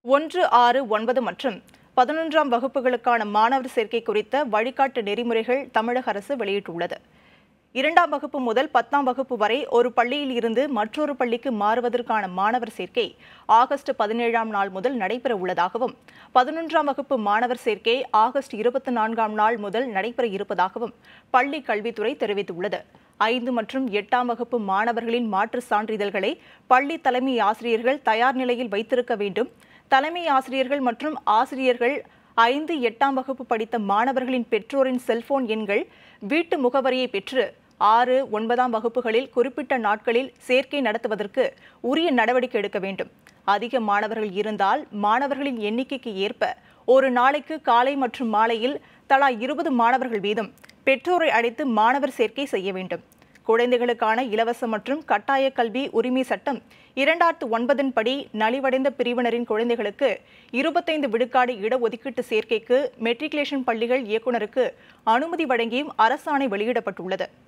ஒன்று ஆறு ஒன்பது மற்றும் பதினொன்றாம் வகுப்புகளுக்கான மாணவர் சேர்க்கை குறித்த வழிகாட்டு நெறிமுறைகள் தமிழக அரசு வெளியிட்டுள்ளது இரண்டாம் வகுப்பு முதல் பத்தாம் வகுப்பு வரை ஒரு பள்ளியில் இருந்து மற்றொரு பள்ளிக்கு மாறுவதற்கான மாணவர் சேர்க்கை ஆகஸ்ட் பதினேழாம் நாள் முதல் நடைபெற உள்ளதாகவும் பதினொன்றாம் வகுப்பு மாணவர் சேர்க்கை ஆகஸ்ட் இருபத்தி நான்காம் நாள் முதல் நடைபெற இருப்பதாகவும் பள்ளி கல்வித்துறை தெரிவித்துள்ளது ஐந்து மற்றும் எட்டாம் வகுப்பு மாணவர்களின் மாற்று சான்றிதழ்களை பள்ளி தலைமை ஆசிரியர்கள் தயார் நிலையில் வைத்திருக்க வேண்டும் தலைமை ஆசிரியர்கள் மற்றும் ஆசிரியர்கள் ஐந்து எட்டாம் வகுப்பு படித்த மாணவர்களின் பெற்றோரின் செல்போன் எண்கள் வீட்டு முகவரியை பெற்று ஆறு ஒன்பதாம் வகுப்புகளில் குறிப்பிட்ட நாட்களில் சேர்க்கை நடத்துவதற்கு உரிய நடவடிக்கை எடுக்க வேண்டும் அதிக மாணவர்கள் இருந்தால் மாணவர்களின் எண்ணிக்கைக்கு ஏற்ப ஒரு நாளைக்கு காலை மற்றும் மாலையில் தலா இருபது மாணவர்கள் வீதம் பெற்றோரை அழைத்து மாணவர் சேர்க்கை செய்ய வேண்டும் குழந்தைகளுக்கான இலவச மற்றும் கட்டாய கல்வி உரிமை சட்டம் இரண்டாயிரத்து ஒன்பதின் படி நலிவடைந்த பிரிவினரின் குழந்தைகளுக்கு இருபத்தைந்து விழுக்காடு இடஒதுக்கீட்டு சேர்க்கைக்கு மெட்ரிகுலேஷன் பள்ளிகள் இயக்குநருக்கு அனுமதி வழங்கியும் அரசாணை வெளியிடப்பட்டுள்ளது